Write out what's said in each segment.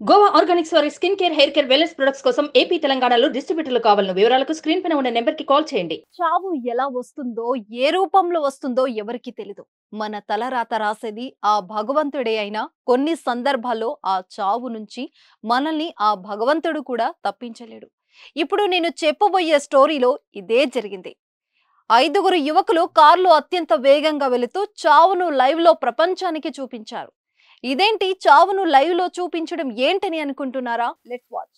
Goa organics వారి skin care hair care wellness products కోసం AP తెలంగాణలో డిస్ట్రిబ్యూటర్లు కావాలను వివరాలకు స్క్రీన్ పైన ఉన్న నెంబర్ కి కాల్ చేయండి చావు ఎలా వస్తుందో ఏ రూపంలో వస్తుందో ఎవరికి తెలీదు మన తలరాత రాసేది ఆ భగవంతుడే అయినా కొన్ని సందర్భాల్లో ఆ చావు నుంచి మనల్ని ఆ భగవంతుడు కూడా తప్పించలేడు ఇప్పుడు నేను చెప్పబోయే స్టోరీలో ఇదే జరిగింది ఐదుగురు యువకులు కారులో అత్యంత వేగంగా వెళుతూ చావును లైవ్ లో ప్రపంచానికి చూపించారు ఇదేంటి చావును లైవ్ లో చూపించడం ఏంటని అనుకుంటున్నారా లెట్ వాచ్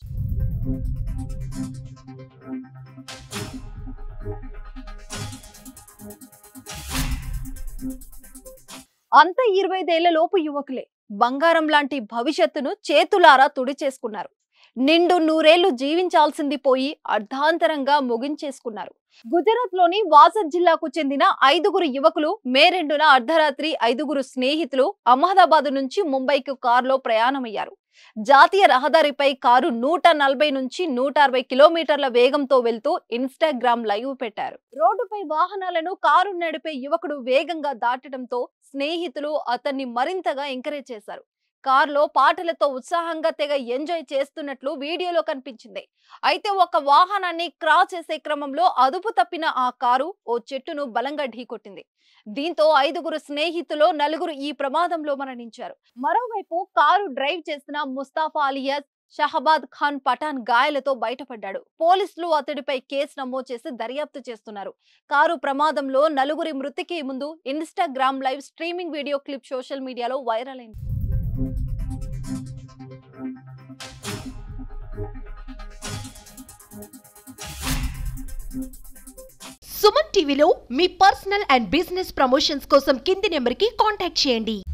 అంత ఇరవైదేళ్ల లోపు యువకులే బంగారం లాంటి భవిష్యత్తును చేతులారా తుడిచేసుకున్నారు నిండు నూరేళ్లు జీవించాల్సింది పోయి అర్ధాంతరంగా ముగించేసుకున్నారు గుజరాత్ లోని వాసద్ జిల్లాకు చెందిన ఐదుగురు యువకులు మే రెండున అర్ధరాత్రి ఐదుగురు స్నేహితులు అహ్మదాబాద్ నుంచి ముంబైకి కారులో ప్రయాణమయ్యారు జాతీయ రహదారిపై కారు నూట నలభై నుంచి నూట అరవై కిలోమీటర్ల వేగంతో వెళ్తూ ఇన్స్టాగ్రామ్ లైవ్ పెట్టారు రోడ్డుపై వాహనాలను కారు నడిపే యువకుడు వేగంగా దాటడంతో స్నేహితులు అతన్ని మరింతగా ఎంకరేజ్ చేశారు కారులో పాటలతో ఉత్సాహంగా తెగ ఎంజాయ్ చేస్తున్నట్లు వీడియోలో కనిపించింది అయితే ఒక వాహనాన్ని క్రాస్ చేసే క్రమంలో అదుపు తప్పిన ఆ కారు ఓ చెట్టును బలంగా ఢీకొట్టింది దీంతో ఐదుగురు స్నేహితులు నలుగురు ఈ ప్రమాదంలో మరణించారు మరోవైపు కారు డ్రైవ్ చేసిన ముస్తాఫా అలియాస్ షహబాద్ ఖాన్ పఠాన్ గాయాలతో బయటపడ్డాడు పోలీసులు అతడిపై కేసు నమోదు చేసి దర్యాప్తు చేస్తున్నారు కారు ప్రమాదంలో నలుగురి మృతికి ముందు Instagram live streaming video clip social మీడియాలో వైరల్ అయింది సుమన్ టీవీలో మీ పర్సనల్ అండ్ బిజినెస్ ప్రమోషన్స్ కోసం కింది నెంబర్కి కాంటాక్ట్ చేయండి